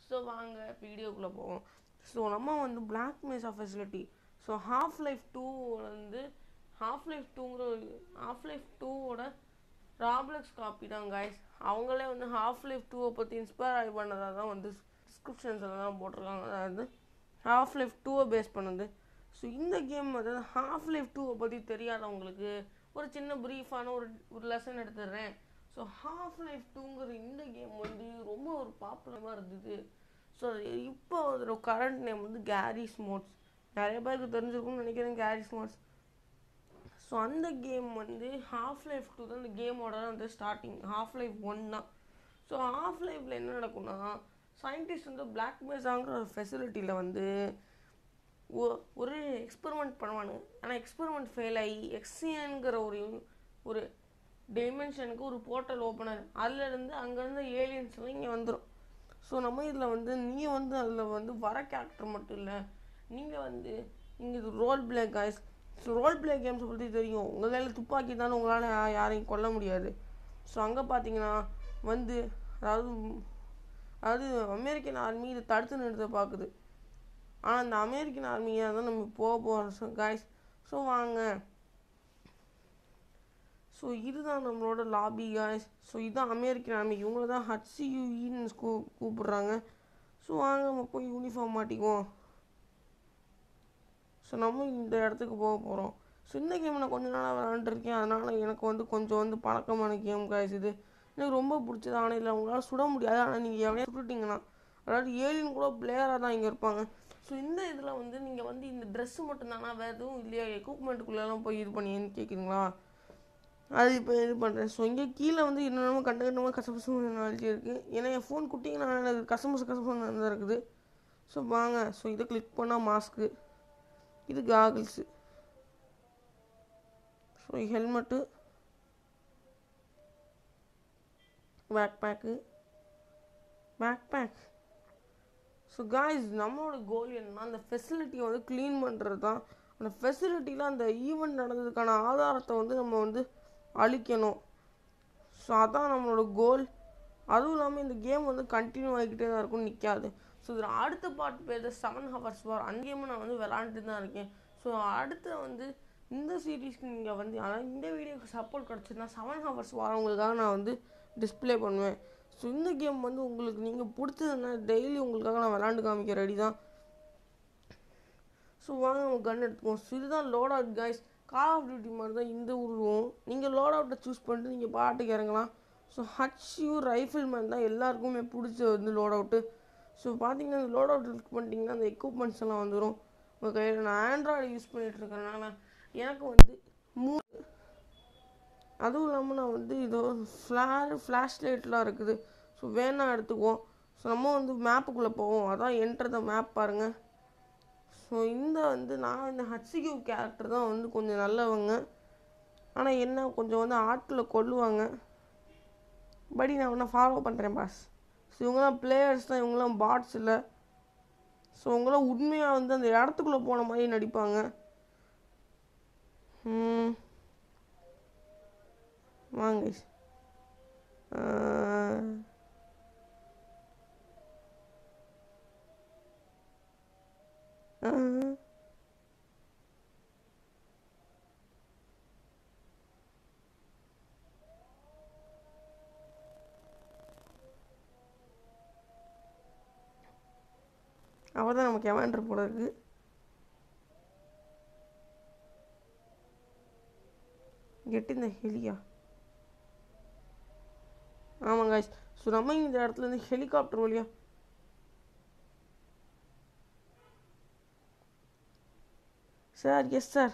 So வாங்க வீடியோக்குள்ளே போவோம் ஸோ நம்ம வந்து Black Mesa facility so Half Life two வந்து ஹாஃப் லைஃப் டூங்கிற ஹாஃப் லைஃப் டூவோட ராப்ளெக்ஸ் காப்பி தான் கைஸ் அவங்களே வந்து ஹாஃப் லைஃப் டூவை பற்றி இன்ஸ்பயர் ஆகி பண்ணதாக தான் வந்து டிஸ்கிரிப்ஷன்ஸில் தான் போட்டிருக்காங்க அதாவது ஹாஃப் லைஃப் டூவை பேஸ் பண்ணுது ஸோ இந்த கேம் அதாவது ஹாஃப் லைஃப் டூவை பற்றி தெரியாதவங்களுக்கு ஒரு சின்ன ப்ரீஃபான ஒரு ஒரு லெசன் எடுத்துடுறேன் ஸோ ஹாஃப் லைஃப் டூங்கிற இந்த கேம் வந்து ரொம்ப ஒரு பாப்புலராக இருந்தது ஸோ இப்போ அதோட கரண்ட் நேம் வந்து கேரிஸ் மோட்ஸ் நிறைய பேருக்கு தெரிஞ்சிருக்கும்னு நினைக்கிறேன் கேரிஸ் மோட்ஸ் ஸோ அந்த கேம் வந்து ஹாஃப் லைஃப் டூ தான் இந்த கேமோட வந்து ஸ்டார்டிங் ஹாஃப் லைஃப் ஒன் தான் ஸோ ஹாஃப் லைஃப்பில் என்ன நடக்கும்னா சயின்டிஸ்ட் வந்து பிளாக் மேஸாங்கிற ஒரு ஃபெசிலிட்டியில் வந்து ஒ- ஒரு எக்ஸ்பெரிமெண்ட் பண்ணுவானுங்க ஆனால் எக்ஸ்பெரிமெண்ட் ஃபெயில் ஆகி எக்ஸியன்கிற ஒரு ஒரு டைமென்ஷனுக்கு ஒரு போர்ட்டல் ஓப்பன் ஆகும் அதுலேருந்து அங்கேருந்து ஏலியன்ஸ்லாம் இங்கே வந்துடும் ஸோ நம்ம இதில் வந்து நீங்கள் வந்து அதில் வந்து வர கேரக்டர் மட்டும் இல்லை நீங்கள் வந்து இங்கே இது role play guys so role play கேம்ஸை பற்றி தெரியும் உங்கள் கையில் துப்பாக்கி தானே உங்களால் யா- யாரையும் கொல்ல முடியாது ஸோ அங்கே பார்த்தீங்கன்னா வந்து அதாவது அதாவது அமெரிக்கன் ஆர்மி இதை தடுத்து நிறுத்த பார்க்குது ஆனால் அந்த அமெரிக்கன் ஆர்மியை தான் நம்ம போக போகிறோம் காய்ஸ் ஸோ வாங்க ஸோ இதுதான் நம்மளோட லாபி காய்ஸ் ஸோ இதுதான் அமெரிக்கன் ஆர்மி இவங்கள தான் ஹச்சியூஇன்னு கூ கூப்பிடுறாங்க ஸோ வாங்க நம்ம போய் யூனிஃபார்ம் மாட்டிக்குவோம் ஸோ நம்ம இந்த இடத்துக்கு போக போகிறோம் ஸோ இந்த கேம் நான் கொஞ்ச நாளாக விளாண்டுருக்கேன் அதனால் எனக்கு வந்து கொஞ்சம் வந்து பழக்கமான கேம் காய்ஸ் இது எனக்கு ரொம்ப பிடிச்சது ஆனால் இல்லை உங்களால் சுட முடியாது ஆனால் நீங்கள் எவனையா சுட்டுட்டீங்கன்னா அதாவது ஏழின் கூட பிளேயராக தான் இங்கே இருப்பாங்க ஸோ இந்த இதில் வந்து நீங்கள் வந்து இந்த ட்ரெஸ்ஸு மட்டும்தானா வேறு எதுவும் இல்லையா எக்யூப்மெண்ட்டுக்குள்ளெல்லாம் போய் இது பண்ணியேன்னு கேட்குறீங்களா அது இப்போ இது பண்ணுறேன் ஸோ இங்கே கீழே வந்து என்னென்னமோ கண்ட கண்டமாக கசபசு நாலேஜ் இருக்குது ஏன்னா என் ஃபோன் குட்டிங்கன்னா எனக்கு கசமசு கசமசு தான் இருக்குது ஸோ வாங்க ஸோ இதை கிளிக் பண்ணால் மாஸ்க்கு இது goggles so helmet backpack backpack so guys நம்மளோட கோல் என்னன்னா அந்த ஃபெசிலிட்டியை வந்து க்ளீன் பண்ணுறது தான் அந்த ஃபெசிலிட்டியில் அந்த ஈவெண்ட் நடந்ததுக்கான ஆதாரத்தை வந்து நம்ம வந்து அழிக்கணும் ஸோ அதான் நம்மளோட கோல் அதுவும் இல்லாமல் இந்த கேம் வந்து கண்டினியூ ஆகிக்கிட்டே தான் இருக்கும் நிற்காது ஸோ இதில் அடுத்த பார்ட் பேர் செவன் ஹவர்ஸ் வார் அந்த கேமும் நான் வந்து விளாண்டுட்டு தான் இருக்கேன் ஸோ அடுத்து வந்து இந்த சீரீஸ்க்கு நீங்கள் வந்து அதாவது இந்த வீடியோக்கு சப்போர்ட் கிடச்சிருந்தா செவன் ஹவர்ஸ் வார் உங்களுக்காக நான் வந்து டிஸ்ப்ளே பண்ணுவேன் ஸோ இந்த கேம் வந்து உங்களுக்கு நீங்கள் பிடிச்சதுன்னா டெய்லி உங்களுக்காக நான் விளாண்டு காமிக்க ரெடி தான் ஸோ வாங்க நம்ம கன் எடுத்துக்குவோம் ஸோ இதுதான் loadout guys Call of Duty மாதிரி தான் இந்த உருவம் நீங்கள் லோட் அவுட்டை சூஸ் பண்ணிட்டு நீங்கள் பாட்டுக்கு இறங்கலாம் ஸோ ஹச்யூ ரைஃபிள் மேன் தான் எல்லாருக்குமே பிடிச்ச வந்து லோட் அவுட்டு ஸோ பார்த்தீங்கன்னா இந்த லோட் அவுட் கிளிக் பண்ணிட்டீங்கன்னா அந்த எக்யூப்மெண்ட்ஸ் எல்லாம் வந்துடும் உங்கள் கையில் நான் ஆண்ட்ராய்டு யூஸ் பண்ணிகிட்டு இருக்கறனால எனக்கு வந்து மூ அதுவும் இல்லாமல் நான் வந்து இதோ ஃப்ளார் ஃப்ளாஷ் லைட்லாம் இருக்குது ஸோ வேணா எடுத்துக்குவோம் ஸோ நம்ம வந்து மேப்புக்குள்ளே போவோம் அதான் என்டர் த மேப் பாருங்கள் ஸோ இந்த வந்து நான் இந்த ஹச்சிக்யூ கேரக்டர் தான் வந்து கொஞ்சம் நல்லவங்க ஆனால் என்ன கொஞ்சம் வந்து ஆட்களை கொல்லுவாங்க படி நான் ஒன்றா ஃபாலோ பண்ணுறேன் பாஸ் ஸோ இவங்களாம் பிளேயர்ஸ் தான் இவங்களாம் பாட்ஸ் இல்லை ஸோ இவங்களாம் உண்மையாக வந்து அந்த இடத்துக்குள்ளே போன மாதிரி நடிப்பாங்க ம். வாங்க guys. ஆ. ஆ. அவள் தான் நமக்கு எவாண்டர் போல இருக்கு கெட் இந்த ஹெலியா ஆமாங்க ஸோ நம்ம இந்த இடத்துல இருந்து ஹெலிகாப்டர் வழியா சார் எஸ் சார்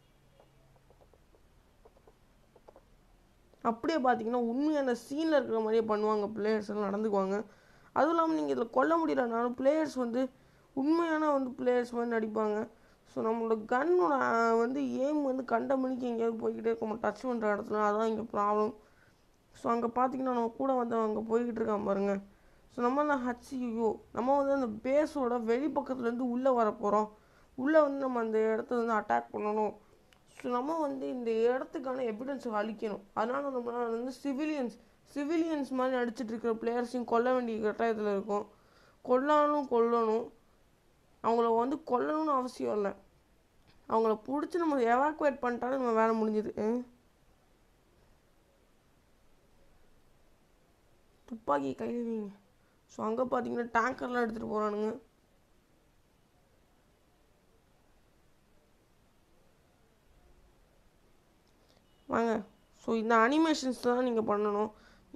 அப்படியே பார்த்தீங்கன்னா உண்மையாக அந்த சீனில் இருக்கிற மாதிரியே பண்ணுவாங்க பிளேயர்ஸ் எல்லாம் நடந்துக்குவாங்க அதுவும் இல்லாமல் நீங்கள் இதில் கொல்ல முடியலனாலும் பிளேயர்ஸ் வந்து உண்மையான வந்து பிளேயர்ஸ் மாதிரி நடிப்பாங்க ஸோ நம்மளோட கன்னோட வந்து ஏம் வந்து கண்ட மணிக்கு எங்கேயாவது போய்கிட்டே இருக்கும் டச் பண்ணுற இடத்துல அதான் இங்கே ப்ராப்ளம் ஸோ அங்கே பார்த்தீங்கன்னா நம்ம கூட வந்து அங்கே போய்கிட்டு இருக்கான் பாருங்க ஸோ நம்ம தான் ஹச்சியூ நம்ம வந்து அந்த பேஸோட வெளிப்பக்கத்துலேருந்து உள்ளே வர போகிறோம் உள்ளே வந்து நம்ம அந்த இடத்த வந்து அட்டாக் பண்ணணும் ஸோ நம்ம வந்து இந்த இடத்துக்கான எவிடன்ஸ் அழிக்கணும் அதனால நம்மளால வந்து சிவிலியன்ஸ் சிவிலியன்ஸ் மாதிரி நடிச்சிட்டு இருக்கிற பிளேயர்ஸையும் கொல்ல வேண்டிய கட்டாயத்தில் இருக்கும் கொல்லாலும் கொல்லணும் அவங்கள வந்து கொல்லணும்னு அவசியம் இல்லை அவங்கள பிடிச்சி நம்ம எவாக்குவேட் பண்ணிட்டாலும் நம்ம வேலை முடிஞ்சுது ம். துப்பாக்கி கையில் வைங்க ஸோ அங்கே பார்த்தீங்கன்னா டேங்கர்லாம் எடுத்துகிட்டு போகிறானுங்க வாங்க ஸோ இந்த அனிமேஷன்ஸ் தான் நீங்கள் பண்ணணும்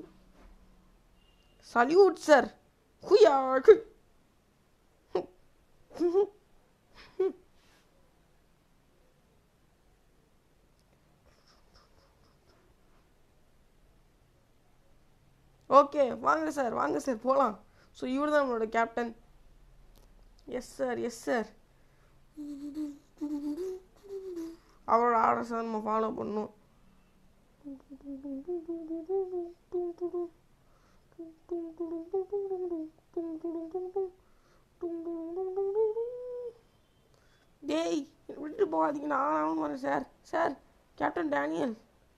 சல்யூட் சார் ஹுயா ஓகே வாங்க சார் வாங்க சார் போகலாம் ஸோ இவர் தான் நம்மளோட captain yes sir yes sir அவரோட ஆர்டர்ஸ் தான் நம்ம ஃபாலோ பண்ணணும் டேய் விட்டுட்டு போகாதீங்க நான் ஆகணும் வரேன் sir sir captain Daniel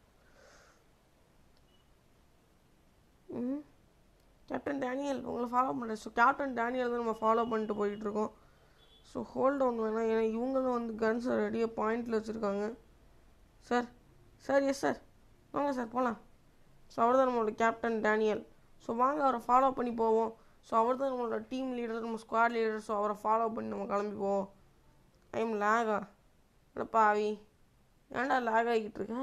hmm captain Daniel உங்களை ஃபாலோ பண்ணுறேன் ஸோ கேப்டன் டேனியல் தான் நம்ம ஃபாலோ பண்ணிட்டு போயிட்டு இருக்கோம் ஸோ ஹோல்ட் டவுன் வேணாம் ஏன்னா இவங்களும் வந்து கன்ஸ் ரெடியாக பாயிண்டில் வச்சுருக்காங்க சார் சார் எஸ் சார் வாங்க சார் போகலாம் ஸோ அவர் தான் நம்மளோட கேப்டன் டேனியல் ஸோ வாங்க அவரை ஃபாலோ பண்ணி போவோம் ஸோ அவர் தான் நம்மளோட டீம் லீடர் நம்ம ஸ்குவாட் லீடர் ஸோ அவரை ஃபாலோ பண்ணி நம்ம கிளம்பி போவோம் ஐம் லேகா அட பாவி ஏன்டா லேக் ஆகிக்கிட்டு இருக்க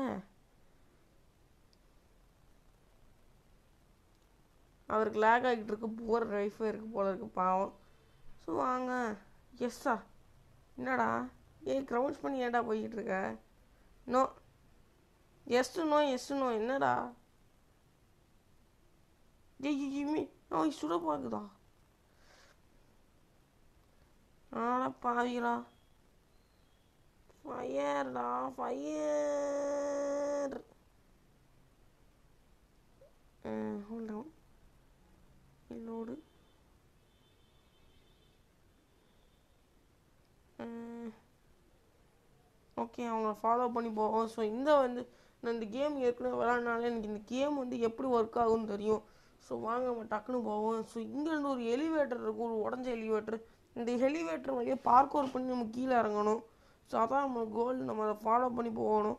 அவருக்கு லேக் ஆகிட்டு இருக்கு போகிற லைஃபே இருக்கு போல இருக்கு பாவம் ஸோ வாங்க எஸ்ஸா என்னடா ஏய் க்ரௌண்ட்ஸ் பண்ணி ஏன்டா போய்கிட்டு இருக்க no yes no yes no என்னடா ஏய் நான் சுட பார்க்குதா ஆடா பாவிகளா ஃபயர்டா ஃபயர் ஹோல்ட் டவுன் என்னோடு ஓகே அவங்கள ஃபாலோ பண்ணி போவோம் ஸோ இந்த வந்து நான் இந்த கேம் ஏற்கனவே விளாட்னால எனக்கு இந்த கேம் வந்து எப்படி ஒர்க் ஆகும்னு தெரியும் ஸோ வாங்க நம்ம டக்குன்னு போவோம் ஸோ இங்கேருந்து ஒரு எலிவேட்டர் இருக்கும் ஒரு உடஞ்ச எலிவேட்டர் இந்த எலிவேட்டர் வழியாக பார்க்கோர் பண்ணி நம்ம கீழே இறங்கணும் ஸோ அதான் நம்ம கோல் நம்ம அதை ஃபாலோ பண்ணி போகணும்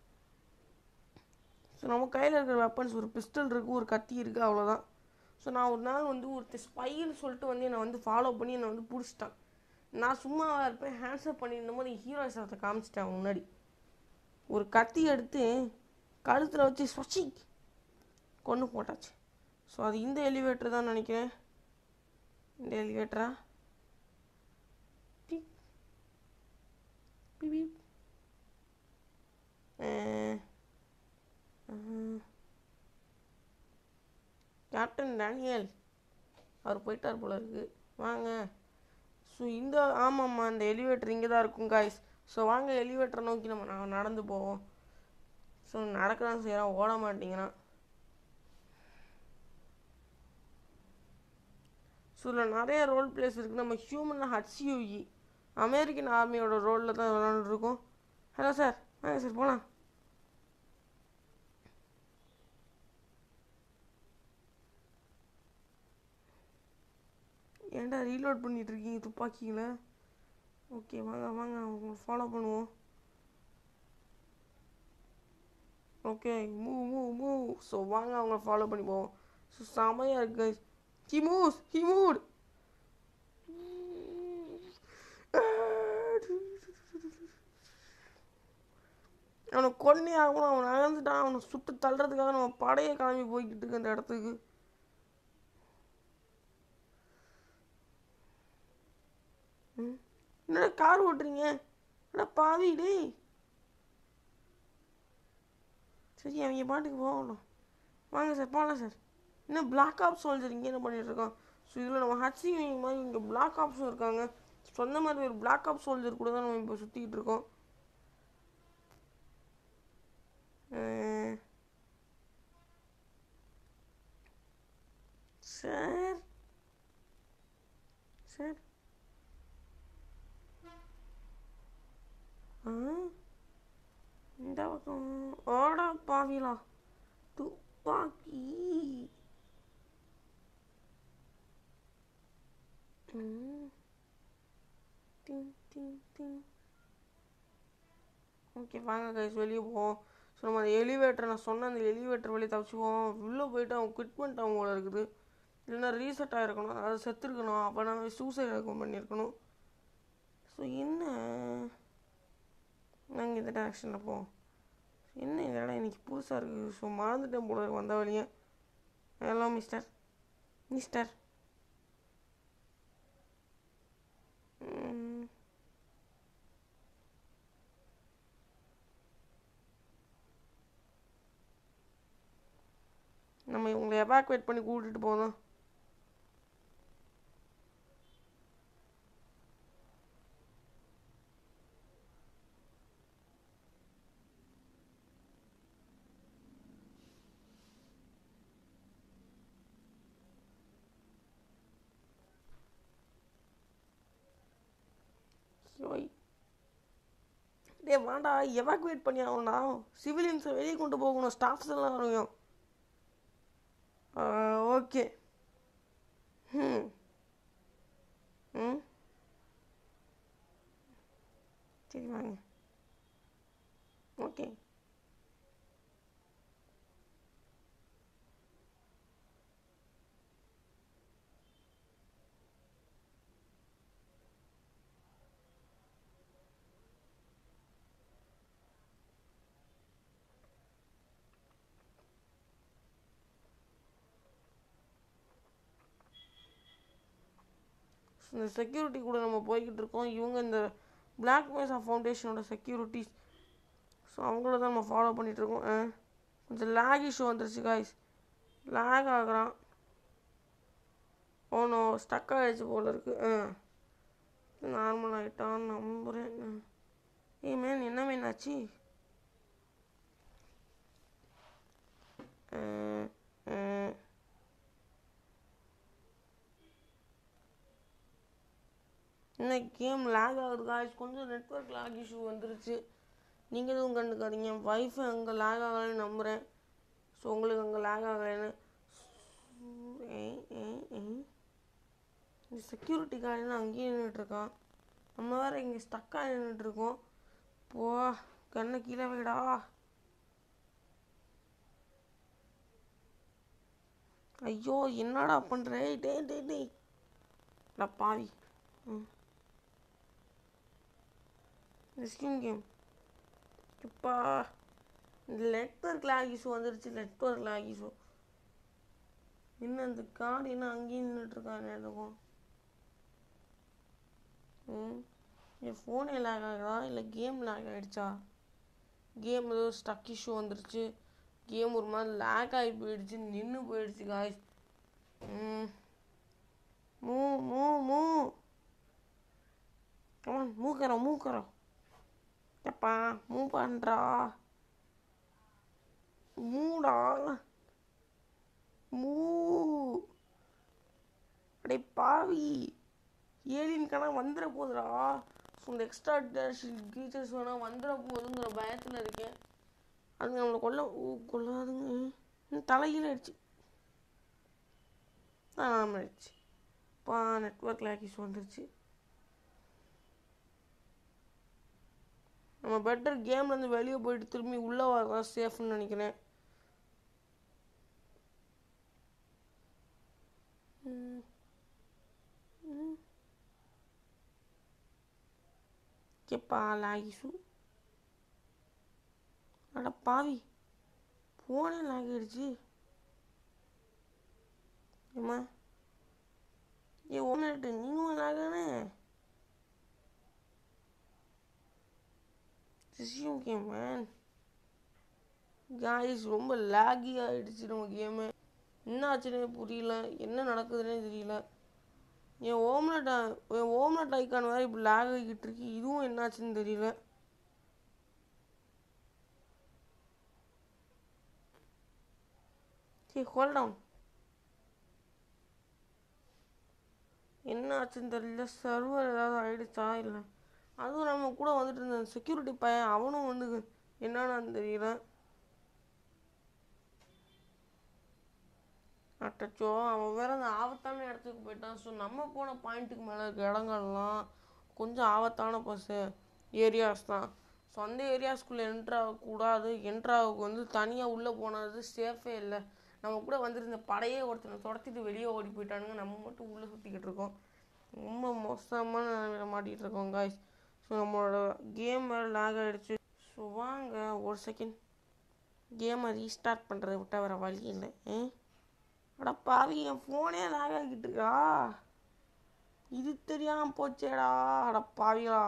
ஸோ நம்ம கையில் இருக்கிற வெப்பன்ஸ் ஒரு பிஸ்டல் இருக்குது ஒரு கத்தி இருக்குது அவ்வளோதான் ஸோ நான் ஒரு நாள் வந்து ஒரு ஸ்பைன்னு சொல்லிட்டு வந்து என்னை வந்து ஃபாலோ பண்ணி என்னை வந்து பிடிச்சிட்டான் நான் சும்மா இருப்பேன் ஹேண்ட்ஸ்அப் பண்ணியிருந்த போது ஹீரோ சாரத்தை காமிச்சிட்டேன் முன்னாடி ஒரு கத்தி எடுத்து கழுத்தில் வச்சு ஸ்வச்சி கொண்டு போட்டாச்சு ஸோ அது இந்த எலிவேட்டர் தான் நினைக்கிறேன் இந்த எலிவேட்டரா கேப்டன் டேனியல் அவர் போயிட்டார் போல இருக்கு வாங்க ஸோ இந்த ஆமாம்மா இந்த எலிவேட்டர் இங்கே தான் இருக்கும் காய்ஸ் ஸோ வாங்க எலிவேட்டரை நோக்கி நம்ம நான் நடந்து போவோம் ஸோ நடக்க தான் செய்கிறோம் ஓட மாட்டேங்கிறான் ஸோ இதில் நிறைய ரோல் பிளேஸ் இருக்குது நம்ம ஹியூமன் ஹச்சியூஇ அமெரிக்கன் ஆர்மியோட ரோலில் தான் விளாண்டுருக்கோம் ஹலோ சார் வாங்க சார் போகலாம் ஏன்டா ரீலோட் பண்ணிட்டு இருக்கீங்க துப்பாக்கியில் ஓகே வாங்க வாங்க உங்களை ஃபாலோ பண்ணுவோம் okay move move move so வாங்க அவங்கள ஃபாலோ பண்ணி போவோம் ஸோ செமையாக இருக்கு guys. he moves he moved அவனை கொன்னே ஆகணும் அவன் நகர்ந்துட்டான் அவனை சுட்டு தள்ளுறதுக்காக நம்ம படையை கிளம்பி போய்கிட்டு இருக்கு அந்த இடத்துக்கு ம். என்னடா கார் ஓட்டுறீங்க என்னடா பாவி டேய் சரி அவங்க பாட்டுக்கு போகணும் வாங்க சார் போகலாம் சார் என்ன பிளாக் ஆப் சோல்ஜர் இங்கே என்ன பண்ணிட்டு இருக்கோம் ஸோ இதில் நம்ம ஹச்சி மாதிரி இங்கே பிளாக் ஆப்ஸும் இருக்காங்க சொந்த மாதிரி ஒரு பிளாக் ஆப் சோல்ஜர் கூட தான் நம்ம இப்போ சுற்றிக்கிட்டு இருக்கோம் அஹ். சார் சார் ஆ இந்த பக்கம் ஓடா பாவிலா துப்பாக்கி டிங் டிங் டிங் ஓகே வாங்க கைஸ் வெளியே போவோம் ஸோ நம்ம அந்த எலிவேட்டர் நான் சொன்ன அந்த எலிவேட்டர் வெளியே தப்பிச்சுவோம் உள்ளே போயிட்டு அவன் குவிட் பண்ணிட்டான் போல இருக்குது இல்லைன்னா ரீசெட் ஆகிருக்கணும் அதாவது செத்துருக்கணும் அப்போ நான் சூசைட் ரெக்கமெண்ட் பண்ணியிருக்கணும் ஸோ என்ன நாங்கள் இந்த டேரக்ஷனில் போவோம் என்ன இந்த இடம் இன்னைக்கு புதுசாக இருக்குது ஸோ மறந்துட்டேன் போல இருக்கு வந்த வழியே ஹலோ மிஸ்டர் மிஸ்டர் ம். நம்ம இவங்களை எவாக்குவேட் பண்ணி கூட்டிட்டு போதும் ஓய் டேய் வாண்டா எவாக்குவேட் பண்ணி ஆகணும்டா சிவிலியன்ஸை வெளியே கொண்டு போகணும் ஸ்டாஃப்ஸ் எல்லாம் வரையும் ஓகே ம் ம் சரி வாங்க ஓகே இந்த செக்யூரிட்டி கூட நம்ம போய்கிட்டு இருக்கோம் இவங்க இந்த பிளாக் மேசா ஃபவுண்டேஷனோட செக்யூரிட்டிஸ் ஸோ அவங்கள தான் நம்ம ஃபாலோ பண்ணிட்டு இருக்கோம் ஆ கொஞ்சம் லேக் இஷ்யூ வந்துருச்சு காய்ஸ் லேக் ஆகுறான் ஓனோ ஸ்டக் ஆகிடுச்சு போல இருக்கு ஆ நார்மல் ஆகிட்டான்னு நம்புகிறேன் ஏ மேன் என்ன மேன் ஆச்சு ஆ, ஆ. என்ன கேம் லேக் ஆகுது காய்ஸ் கொஞ்சம் நெட்ஒர்க் லேக் இஷ்யூ வந்துருச்சு நீங்கள் எதுவும் கண்டுக்காதீங்க வைஃபை அங்கே லேக் ஆகலைன்னு நம்புகிறேன் ஸோ உங்களுக்கு அங்கே லேக் ஆகலைன்னு ஏய், ஏய், ஏய். இந்த செக்யூரிட்டி கார்டுலாம் அங்கேயே நின்றுட்டுருக்கான் நம்ம வேறு இங்கே ஸ்டக்காக நின்றுட்டுருக்கோம் போ கண்ணை கீழே வைடா ஐயோ என்னடா பண்ணுற டேய் டேய் டேய் டா பாவி ம் ரெஸ்கியூம் கேம் இப்பா நெட்ஒர்க் லேக் இஷ்யூ வந்துருச்சு நெட்ஒர்க் லேக் இஷ்யூ என்ன அந்த கார்டு என்ன அங்கேயும் நின்றுட்டுருக்காங்க எனக்கும் ம் என் ஃபோனே லேக் ஆகுதா இல்லை கேம் லேக் ஆகிடுச்சா கேம் ஏதோ ஸ்டக் இஷ்யூ வந்துருச்சு கேம் ஒரு மாதிரி லேக் ஆகி போயிடுச்சு நின்று போயிடுச்சு காய்ஸ் ம் மூ மூ மூ கமான் மூக்கிறோம் மூக்கிறோம் எப்பா மூ பண்ணுறா மூடா மூ அடே பாவி ஏலியன் கணா வந்துட போகுதுடா ஸோ இந்த எக்ஸ்ட்ரா டீச்சர்ஸ் வேணால் வந்துட போகுதுங்கிற பயத்தில் இருக்கேன் அது நம்மளை கொல்ல ஓ கொள்ளாதுங்க ம், தலைகீழ ஆயிடுச்சு ஆமாம் ஆயிடுச்சு பா நெட்ஒர்க் லேக்கிஸ் வந்துருச்சு நம்ம பெட்டர் கேம்லேருந்து வெளியே போயிட்டு திரும்பி உள்ளே வரதான் சேஃப்னு நினைக்கிறேன் ம். ம். எப்பா லாகிசு அட பாவி போனே லாக் ஆயிடுச்சு ஏம்மா ஏ ஒன்று நீங்களும் லாகானே ரெஸ்யூம் கேம் மேன் காய்ஸ் ரொம்ப லாகி ஆயிடுச்சு நம்ம கேமு என்ன ஆச்சுன்னே புரியல என்ன நடக்குதுன்னே தெரியல என் ஓம்லெட் என் ஓம்லெட் ஐக்கான் வேறு இப்போ லாக் ஆகிக்கிட்டு இருக்கு இதுவும் என்னாச்சுன்னு தெரியல சரி ஹோல்ட் டவுன் என்ன ஆச்சுன்னு தெரியல சர்வர் ஏதாவது ஆயிடுச்சா இல்லை அதுவும் நம்ம கூட வந்துட்டு இருந்த செக்யூரிட்டி பையன் அவனும் வந்து என்னன்னு தெரியல அட்டச்சோ அவன் வேற அந்த ஆபத்தான இடத்துக்கு போயிட்டான் ஸோ நம்ம போன பாயிண்ட்டுக்கு மேலே இருக்க இடங்கள்லாம் கொஞ்சம் ஆபத்தான பஸ் ஏரியாஸ் தான் ஸோ அந்த ஏரியாஸ்குள்ளே என்ட்ரு ஆகக்கூடாது என்ட்ரு ஆக வந்து தனியாக உள்ளே போனது சேஃபே இல்லை நம்ம கூட வந்திருந்த படையே ஒருத்தனை துரத்திட்டு வெளியே ஓடி போயிட்டானுங்க நம்ம மட்டும் உள்ளே சுற்றிக்கிட்டு இருக்கோம் ரொம்ப மோசமான நிலைமையில மாட்டிகிட்டு இருக்கோம் காய்ஸ் ஸோ நம்மளோட கேம் வேறு லாக் ஆகிடுச்சு ஸோ வாங்க ஒரு செகண்ட் கேமை ரீஸ்டார்ட் பண்ணுறதை விட்டால் வேறு வழி இல்லை ம் அட பாவி என் ஃபோனே லாக் ஆகிட்டு இருக்கா இது தெரியாம போச்சேடா அட பாவிகளா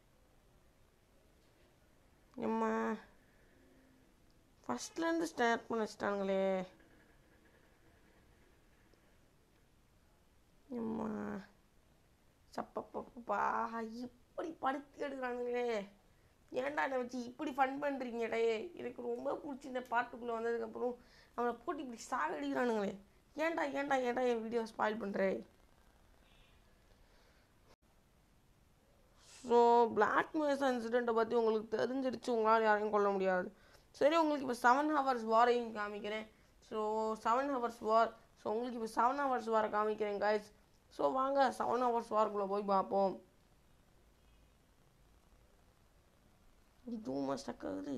எம்மா ஃபஸ்ட்லேருந்து ஸ்டார்ட் பண்ண வச்சிட்டானுங்களே எம்மா சப்பப்பப்பா இப்படி படுத்து எடுக்கிறானுங்களே ஏன்டா என்னை வச்சு இப்படி ஃபன் பண்ணுறீங்கடே எனக்கு ரொம்ப பிடிச்சி இந்த பாட்டுக்குள்ளே வந்ததுக்கப்புறம் அவனை போட்டு இப்படி சாகடிக்கிறானுங்களே ஏன்டா ஏன்டா ஏன்டா என் வீடியோ ஸ்பாயில் பண்ணுறே ஸோ பிளாக் மேசா இன்சிடெண்ட்டை பற்றி உங்களுக்கு தெரிஞ்சிருச்சு உங்களால் யாரையும் கொல்ல முடியாது சரி உங்களுக்கு இப்போ செவன் ஹவர்ஸ் வாரையும் காமிக்கிறேன் so seven hours war so உங்களுக்கு இப்போ செவன் ஹவர்ஸ் வார காமிக்கிறேன் காய்ஸ் ஸோ வாங்க செவன் ஹவர்ஸ் வார்க்குள்ளே போய் பார்ப்போம் இதுவும் ஸ்டக் ஆகுது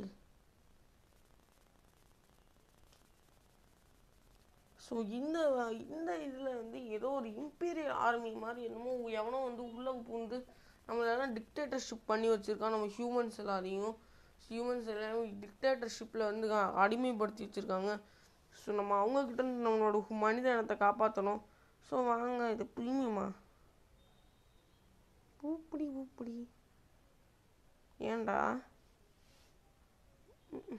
ஸோ இந்த இந்த இதில் வந்து ஏதோ ஒரு இம்பீரியல் ஆர்மி மாதிரி என்னமோ எவனோ வந்து உள்ளே பூந்து நம்மளெல்லாம் டிக்டேட்டர்ஷிப் பண்ணி வச்சுருக்கான் நம்ம ஹியூமன்ஸ் எல்லாரையும் ஹியூமன்ஸ் எல்லாரும் டிக்டேட்டர்ஷிப்பில் வந்து அ- அடிமைப்படுத்தி வச்சுருக்காங்க ஸோ நம்ம அவங்கக்கிட்ட இருந்து நம்மளோட ஹு- மனித இனத்தை காப்பாற்றணும் ஸோ வாங்க இது ப்ரீமியமா பூப்படி பூப்படி ஏன்டா ம்ம்.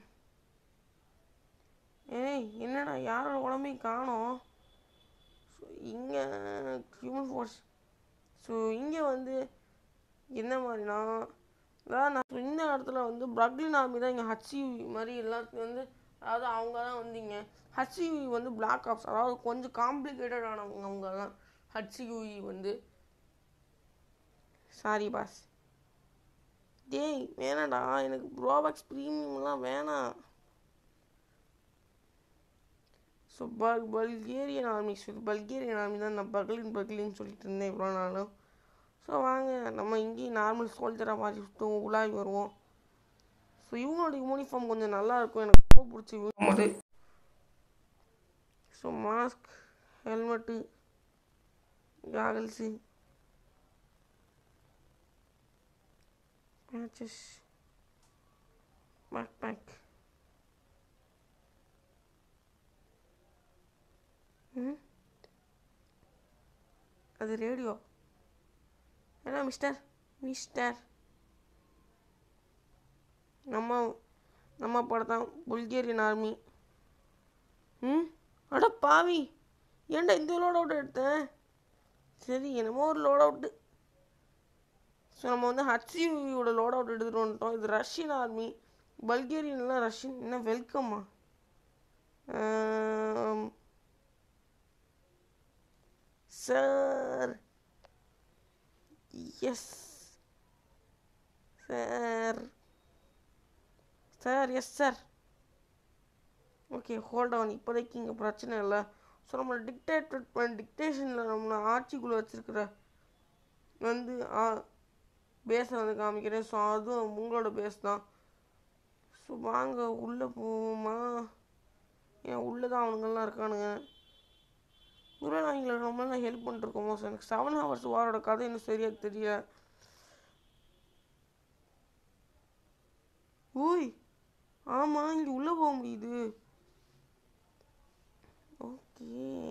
ஏய் என்னடா யாரோட உடம்பையும் காணோம் ஸோ இங்கே ஹியூமன் ஃபோர்ஸ் ஸோ இங்கே வந்து என்ன மாதிரினா அதாவது நான் so இந்த இடத்துல வந்து பிரக்லின் ஆர்மி தான் இங்கே ஹச்சிவி மாதிரி எல்லாத்தையும் வந்து அதாவது அவங்க தான் வந்து இங்கே ஹச்சிவி வந்து பிளாக் ஆப்ஸ் அதாவது கொஞ்சம் காம்ப்ளிகேட்டட் ஆனவங்க அவங்க தான் ஹச்சிவி வந்து சாரி பாஸ் டேய் வேணாடா எனக்கு ப்ரோபாக்ஸ் ப்ரீமியம்லாம் வேணாம் ஸோ பல் Bulgarian army so Bulgarian army தான் நான் பக்லின் பக்லின்னு சொல்லிட்டு இருந்தேன் இவ்வளோ நாளும் ஸோ வாங்க நம்ம இங்கேயும் நார்மல் சோல்ஜராக மாதிரி சுற்றுவோம் உலாவி வருவோம் ஸோ இவங்களோட யூனிஃபார்ம் கொஞ்சம் நல்லா இருக்கும் எனக்கு ரொம்ப பிடிச்சி யூனிஃபார்ம் அது so mask helmet goggles matches bag bag ம் அது ரேடியோ ஹலோ மிஸ்டர் மிஸ்டர் நம்ம நம்ம படத்தான் புல்கேரியன் ஆர்மி ம் அட பாவி ஏன்டா இந்த லோட் அவுட் எடுத்தேன் சரி என்னமோ ஒரு லோட் அவுட்டு ஸோ நம்ம வந்து ஹச்சியோட லோட் அவுட் எடுத்துகிட்டு வந்துட்டோம் இது ரஷ்யன் ஆர்மி பல்கேரியன்லாம் ரஷ்யன் என்ன வெல்கம்மா sir yes sir sir yes sir okay hold on இப்போதைக்கு இங்கே பிரச்சனை இல்லை ஸோ நம்மளை டிக்டேட்டட் டிக்டேஷனில் நம்மளை ஆட்சிக்குள்ளே வச்சுருக்கிற வந்து பேஸை வந்து காமிக்கிறேன் ஸோ அதுவும் உங்களோட பேஸ் தான் ஸோ வாங்க உள்ளே போவோமா ஏன் உள்ளே தான் அவனுங்கெல்லாம் இருக்கானுங்க இவ்வளோ நான் எங்களை ரொம்ப நாள் ஹெல்ப் பண்ணிருக்கோமோ ஸோ எனக்கு செவன் ஹவர்ஸ் வாரோட கதை இன்னும் சரியாக தெரியல ஓய் ஆமாம் இங்கே உள்ளே போக முடியுது ஓகே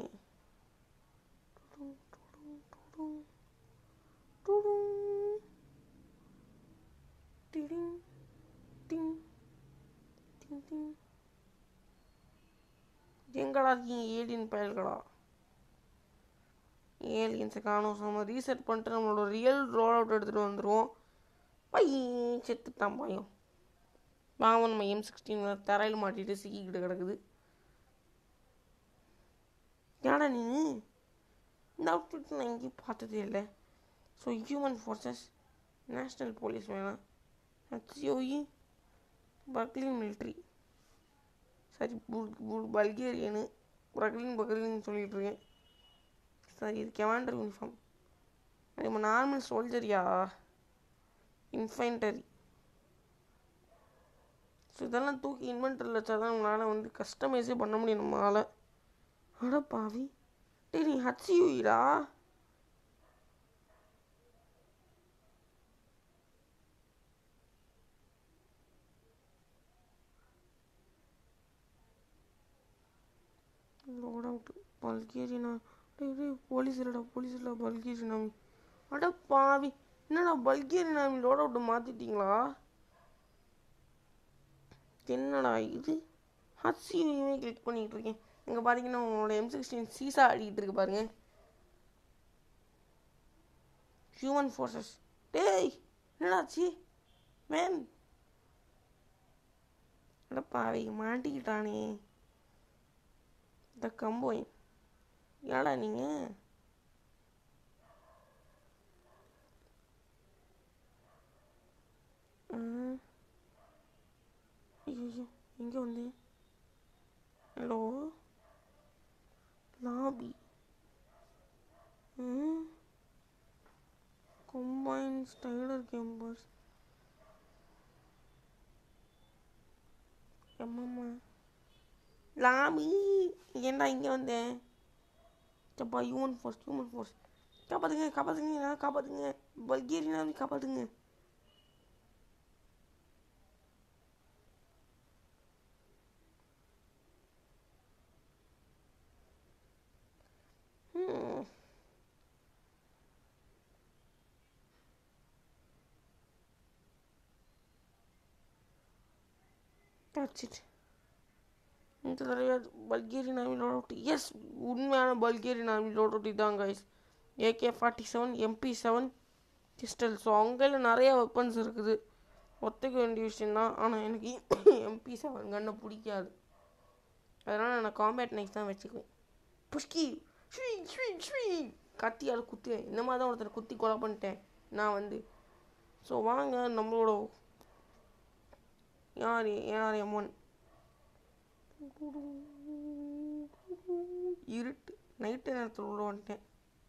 டிடிங் டிங் டிங் டிங் எங்கடா இருக்கீங்க ஏலியன் பயல்களா ஏலியன்ஸை காணும் நம்ம ரீசெட் பண்ணிட்டு நம்மளோட ரியல் ரோல் அவுட் எடுத்துகிட்டு வந்துடுவோம் பையன் செத்துட்டான் பையன் வாங்க நம்ம எம் சிக்ஸ்டீன் தரையில் மாட்டிட்டு சிக்கிக்கிட்டு கிடக்குது ஏடா நீ இந்த அவுட்ஃபிட் நான் எங்கேயும் பார்த்ததே இல்லை so human forces national police வேணாம் ஹெச்ஓஇ பக்லின் மிலிட்ரி சரி புல் புல் பல்கேரியனு பக்ரீன் பக்ரீன் சொல்லிட்டு இருக்கேன் சரி இது கமாண்டர் யூனிஃபார்ம் நம்ம நார்மல் சோல்ஜரியா இன்ஃபைன்டரி ஸோ இதெல்லாம் தூக்கி இன்வென்டரில் வச்சா தான் நம்மளால் வந்து கஸ்டமைஸே பண்ண முடியும் நம்மளால் அட பாவி டேய் நீ ஹச்சியூடா லோட் அவுட் பல்கேரியனா டேய் டேய் போலீஸ் இல்லைடா போலீஸ் இல்லை பல்கேரியனாமி அட பாவி என்னடா பல்கேரியனாமி லோட் அவுட்டை மாற்றிட்டீங்களா என்னடா இது ஹச்சியூமே கிளிக் பண்ணிகிட்டு இருக்கேன் இங்கே பார்த்தீங்கன்னா உங்களோட எம் சிக்ஸ்டீன் சீசா ஆடிக்கிட்டு இருக்கு பாருங்க ஹியூமன் ஃபோர்ஸஸ் டேய் என்னடாச்சு மேன் அடப்பா அவங்க மாட்டிக்கிட்டானே இந்த கம்போய் யாடா நீங்கள் ஐயோ எங்கே வந்தேன் hello lobby combined styler campers எம்மம்மா லாபி ஏன்டா இங்கே வந்தேன் சப்பா ஹியூமன் ஃபோர்ஸ் ஹியூமன் ஃபோர்ஸ் காப்பாத்துங்க காப்பாத்துங்க காப்பாத்துங்க பல்கேரியா காப்பாத்துங்க Hmm. That's it. இந்த தடவை Bulgarian army loadout yes உண்மையான பல்கேரியன் ஆர்மி லோட் அவுட் இதான் guys AK forty seven MP seven pistol so அவங்கள நிறைய வெப்பன்ஸ் இருக்குது ஒத்துக்க வேண்டிய விஷயந்தான் ஆனால் எனக்கு எம்பி செவன் கண்ணை பிடிக்காது அதனால் நான் காம்பேட் நைஃப் தான் வச்சுக்குவேன் புஷ்கி ஸ்வீ ஸ்வீ ஸ்வீ கத்தியால் குத்துவேன் இந்த மாதிரி தான் ஒருத்தர் குத்தி கொலை பண்ணிட்டேன் நான் வந்து ஸோ வாங்க நம்மளோட யார் யார் எம்மன் இருட்டு நைட்டு நேரத்தில் உள்ள வந்துட்டேன்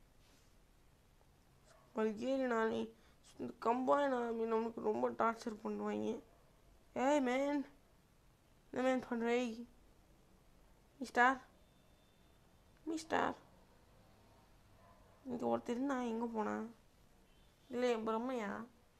பல்கேரி நானே இந்த கம்பாய் நாமி நமக்கு ரொம்ப டார்ச்சர் பண்ணுவாங்க ஏய் மேன் என்ன மேன் பண்ணுறே மிஸ்டார் மிஸ்டார் இங்கே ஒருத்தர் இருந்தான் எங்கே போனான் இல்லை பிரம்மையா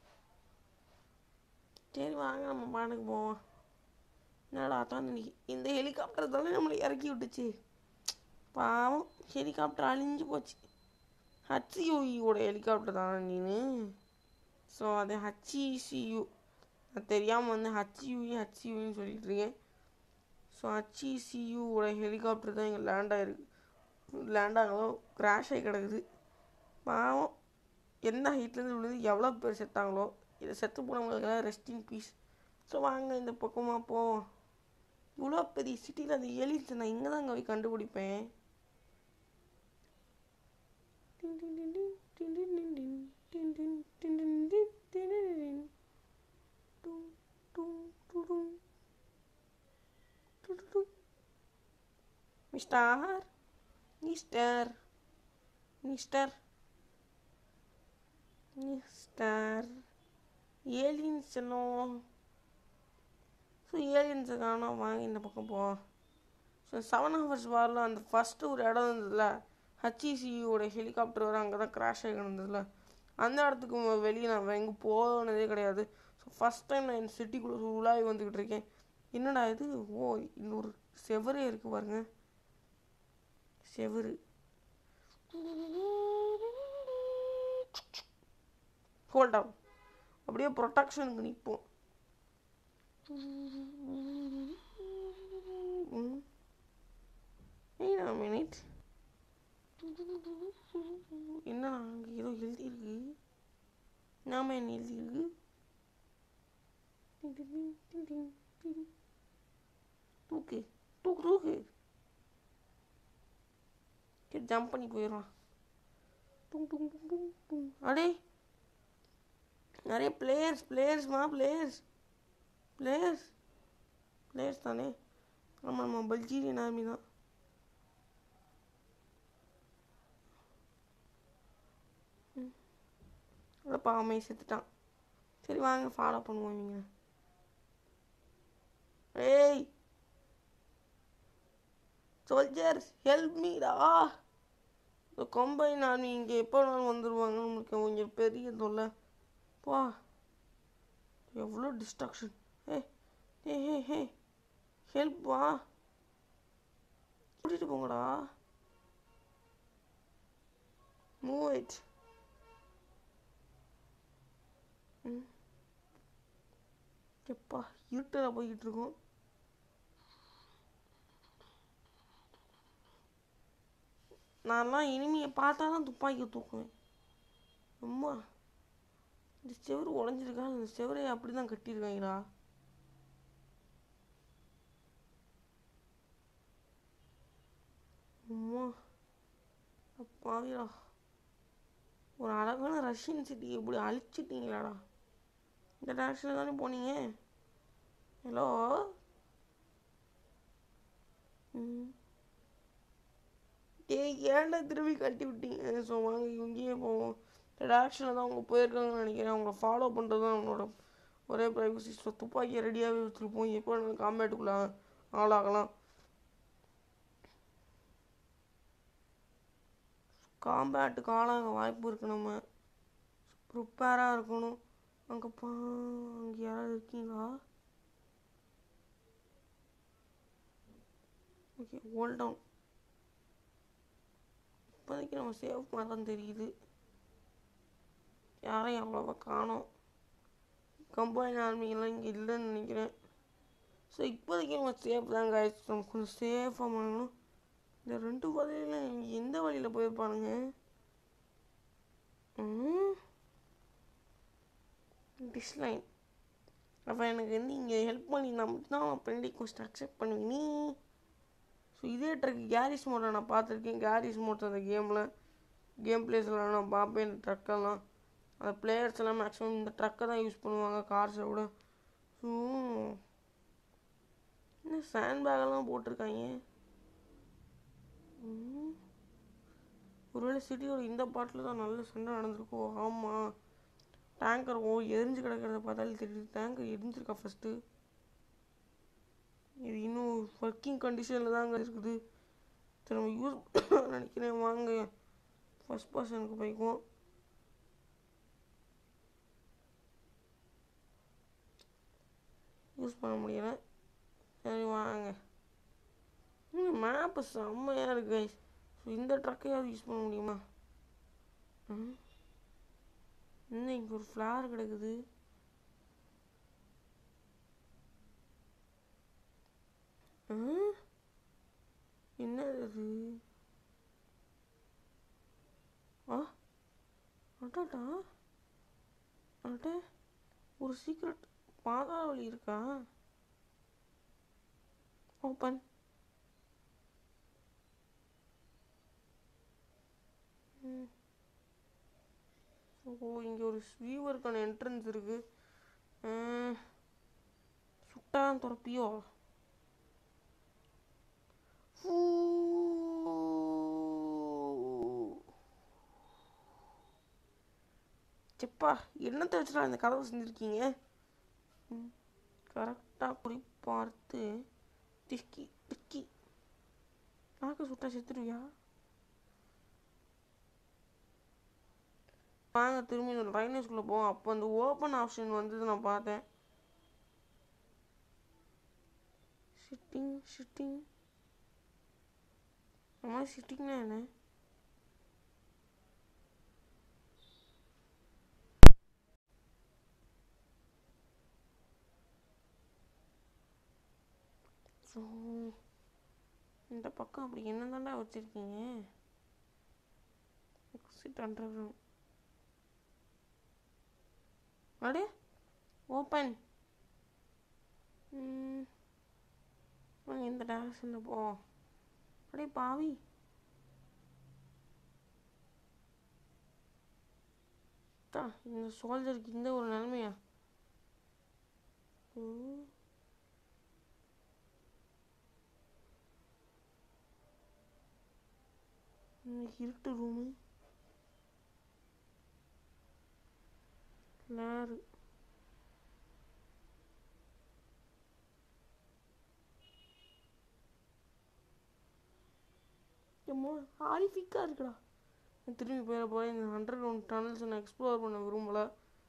சரி வாங்க நம்ம பாட்டுக்கு போவோம் என்னடா தான் இந்த ஹெலிகாப்டர் தானே நம்மளை இறக்கி விட்டுச்சு பாவம் ஹெலிகாப்டர் அழிஞ்சு போச்சு ஹச்சியூஇயோட ஹெலிகாப்டர் தானே நீனு ஸோ அது ஹச்சிசியு நான் தெரியாமல் வந்து ஹச்சியூஇ ஹச்சியூன்னு சொல்லிட்டு இருக்கேன் ஸோ ஹச்சிசியூவோட ஹெலிகாப்டர் தான் இங்கே லேண்ட் ஆகிருக்கு லேண்ட் ஆகலாம் கிராஷ் ஆகி கிடக்குது பாவம் எந்த ஹைட்லேருந்து விழுந்து எவ்வளோ பேர் செத்தாங்களோ இதை செத்து போனவங்களுக்கெல்லாம் ரெஸ்ட் இன் பீஸ் ஸோ வாங்க இந்த பக்கமாக போவோம் இவ்வளோ பெரிய சிட்டியில் அந்த எலிஸ் நான் இங்கே தான் அங்கே போய் கண்டுபிடிப்பேன் mister mister mister mister aliens எல்லாம் ஸோ ஏலியன்ஸை காணோம் வாங்க இந்த பக்கம் போ ஸோ செவன் ஹவர்ஸ் வாரில் அந்த ஃபஸ்ட்டு ஒரு இடம் இருந்ததுல ஹச்சிசியோட ஹெலிகாப்டர் வர அங்கே தான் கிராஷ் ஆகி இருந்ததுல அந்த இடத்துக்கு வெளியே நான் எங்கே போனதே கிடையாது ஸோ ஃபஸ்ட் டைம் நான் இந்த சிட்டிக்குள்ளே உலாவி வந்துக்கிட்டு இருக்கேன் என்னடா இது ஓ இன்னொரு செவரே இருக்குது பாருங்க செவரு ஹோல்ட் ஆகும் அப்படியே ப்ரொடெக்ஷனுக்கு நிற்போம் ஏய் மினிட் என்னடா அங்கே ஏதோ எழுதியிருக்கு நாம என்ன எழுதியிருக்கு தூக்கு தூக்கு தூக்கு சரி ஜம்ப் பண்ணி போயிடுவான் டும் டும் டும் டும் டும் அடே நிறைய பிளேயர்ஸ் பிளேயர்ஸ்மா பிளேயர்ஸ் பிளேயர்ஸ் பிளேயர்ஸ் தானே ஆமாம் நம்ம பல்ஜீரியன் ஆர்மி தான் அப்பா அம்மையை செத்துட்டான் சரி வாங்க ஃபாலோ பண்ணுவோம் இவங்க ஏய் சோல்ஜர்ஸ் ஹெல்ப் மீடா இந்த கொம்பைன் ஆர்மி இங்கே எப்போ நாள் வந்துடுவாங்க நம்மளுக்கு கொஞ்சம் பெரிய தொல்லை பா எவ்வளோ டிஸ்ட்ராக்ஷன் ஏ ஏ ஹே ஹே ஹெல்ப் வா கூட்டிகிட்டு போங்கடா மூவ் இட் ம் எப்பா இருட்டில் போய்கிட்டு இருக்கோம் நான்லாம் இனிமையை பார்த்தா தான் துப்பாக்கி தூக்குவேன் அம்மா இந்த செவரு உடஞ்சிருக்கா இந்த செவரை அப்படி தான் கட்டியிருக்காங்களா அம்மா அப்பாவிடா ஒரு அழகான ரஷ்யன் சிட்டி இப்படி அழிச்சிட்டீங்களாடா இந்த டேரக்ஷனில் தானே போனீங்க ஹலோ ம் ஏய் ஏன்டா திரும்பி கட்டி விட்டீங்க ஸோ வாங்க இங்கேயே போவோம் இந்த டேரக்ஷனில் தான் அவங்க போயிருக்காங்கன்னு நினைக்கிறேன் அவங்கள ஃபாலோ பண்ணுறது தான் அவங்களோட ஒரே ப்ரைவசி ஸோ துப்பாக்கியை ரெடியாகவே வச்சுருப்போம் எப்போ வேணாலும் காம்பேட்டுக்குள்ளே ஆளாகலாம் காம்பேட்டுக்கு ஆளாக வாய்ப்பு இருக்குது நம்ம ப்ரிப்பேராக இருக்கணும் அங்கேப்பா அங்கே யாராவது இருக்கீங்களா ஓகே ஹோல்ட் டவுன் இப்போதைக்கு நம்ம சேவ் மாதிரி தான் தெரியுது யாரையும் அவ்வளோவா காணோம் கம்பைன் ஆர்மிங்கெல்லாம் இங்கே இல்லைன்னு நினைக்கிறேன் ஸோ இப்போதைக்கு நம்ம சேஃப் தான் guys நம்ம கொஞ்சம் சேஃபாக வாங்கணும் இந்த ரெண்டு வழியில் எந்த வழியில் போயிருப்பானுங்க டிஸ்லைன் அப்போ எனக்கு வந்து இங்கே ஹெல்ப் பண்ணி மட்டும் தான் அவன் ஃப்ரெண்ட் ரிக்வஸ்ட் அக்செப்ட் பண்ணுவீங்க நீ ஸோ இதே ட்ரக் கேரிஸ் மோட்டை நான் பார்த்துருக்கேன் கேரிஸ் மோட்டர் அந்த கேமில் கேம் பிளேஸ்லாம் நான் பார்ப்பேன் இந்த ட்ரக்கெல்லாம் அந்த பிளேயர்ஸ் எல்லாம் மேக்ஸிமம் இந்த ட்ரக்கை தான் யூஸ் பண்ணுவாங்க கார்ஸை விட ஸோ என்ன சேண்ட் பேக்கெல்லாம் போட்டிருக்காங்க ம். ஒருவேளை சிட்டியோட இந்த பாட்டில் தான் நல்ல சண்டை நடந்திருக்கோ ஆமாம் டேங்கர் ஓ எரிஞ்சு கிடக்கிறத பார்த்தாலே தெரியுது டேங்கர் எரிஞ்சிருக்கா ஃபஸ்ட்டு இது இன்னும் ஒர்க்கிங் கண்டிஷனில் தாங்க இருக்குது திரும்ப யூஸ் நினைக்கிறேன் வாங்க ஃபஸ்ட் பர்சனுக்கு போய்க்குவோம் யூஸ் பண்ண முடியல சரி வாங்க மேப்பு செம்மையாக இருக்கு guys. ஸோ இந்த ட்ரக்கையாவது யூஸ் பண்ண முடியுமா ம் இன்னும் இங்கே ஒரு ஃப்ளார் கிடக்குது ம் என்ன இது ஆ அட்டாட்டா அட்ட ஒரு சீக்ரெட் பாதாள வழி இருக்கா ஓப்பன் ஓ இங்கே ஒரு ஸ்வீவருக்கான என்ட்ரன்ஸ் இருக்கு ம், சுட்டா துறப்பியோ ஃபூ. செப்பா என்னத்தை வச்சுடா இந்த கதவை செஞ்சுருக்கீங்க கரெக்டாக குறி பார்த்து டிக்கி டிக்கி நாக்கு சுட்டா செத்துருவியா வாங்க திரும்பி இந்த ட்ரைனேஜ்குள்ளே போவோம் அப்போ அந்த ஓப்பன் ஆப்ஷன் வந்தது நான் பார்த்தேன் ஷிட்டிங் ஷிட்டிங் அம்மா ஷிட்டிங்னா என்ன ஸோ இந்த பக்கம் அப்படி என்ன தாண்டா வச்சுருக்கீங்க எக்ஸிட் அண்டர் கிரவுண்ட் அடே ஓப்பன் இந்த டேரக்ஷனில் போ அடே பாவி தா இந்த சோல்ஜருக்கு இந்த ஒரு நிலைமையா ம். இன்னைக்கு இருட்டு ரூமு லேரு ஏம்மா ஹாரிஃபிக்காக இருக்குடா நான் திரும்பி போயிட போகிறேன் இந்த அண்டர் கிரவுண்ட் டனல்ஸ் நான் எக்ஸ்ப்ளோர் பண்ண விரும்பல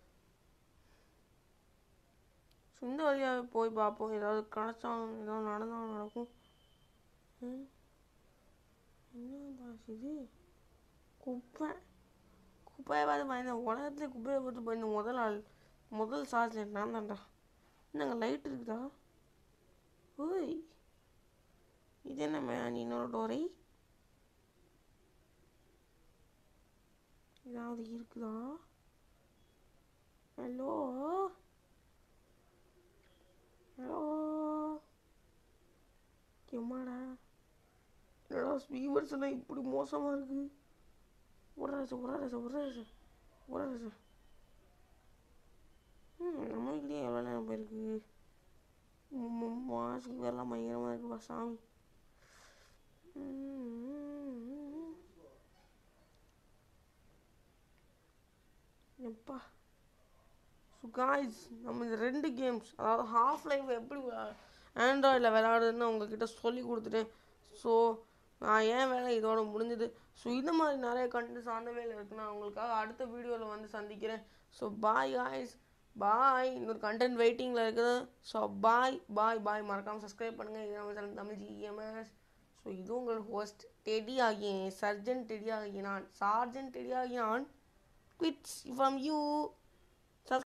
ஸோ இந்த வழியாக போய் பார்ப்போம் ஏதாவது கிடச்சா ஏதாவது நடந்தாலும் நடக்கும் ம். என்ன பாஸ் இது குப்பை குப்பையை பார்த்து பயந்தேன் உலகத்துலேயே குப்பையை பார்த்து பயந்த முதல் ஆள் முதல் சார்ஜ் நான் தான்டா என்னங்க லைட் இருக்குதா ஓய் இது என்ன மேன் இன்னொரு டோரை ஏதாவது இருக்குதா ஹலோ ஹலோ எம்மாடா என்னடா ஸ்பீவர்ஸ் எல்லாம் இப்படி மோசமாக இருக்கு உடறாச உடறாச உடறாச உடறாச ம் நம்ம வீட்லேயே எவ்வளோ நேரம் போயிருக்கு மாசுக்கு எல்லாம் பயங்கரமாக இருக்குப்பா சாமி ம். எப்பா ஸோ காய்ஸ் நம்ம இந்த ரெண்டு கேம்ஸ் அதாவது ஹாஃப் லைஃப் எப்படி ஆண்ட்ராய்டில் விளையாடுறதுன்னு உங்ககிட்ட சொல்லி கொடுத்துட்டேன் ஸோ நான் ஏன் வேலை இதோட முடிஞ்சது ஸோ இந்த மாதிரி நிறைய கண்டென்ட்ஸ் அந்த வேலை இருக்கு நான் உங்களுக்காக அடுத்த வீடியோவில் வந்து சந்திக்கிறேன் ஸோ பாய் காய்ஸ் பாய் இன்னொரு கண்டென்ட் வெயிட்டிங்கில் இருக்குது ஸோ பாய் பாய் பாய் மறக்காமல் சப்ஸ்கிரைப் பண்ணுங்கள் இது நம்ம சேனல் தமிழ் ஜிஎம்எஸ் ஸோ இது உங்கள் ஹோஸ்ட் டெடி ஆகிய சர்ஜன் டெடி ஆகிய நான் சார்ஜன் டெடி ஆகிய நான் quits from you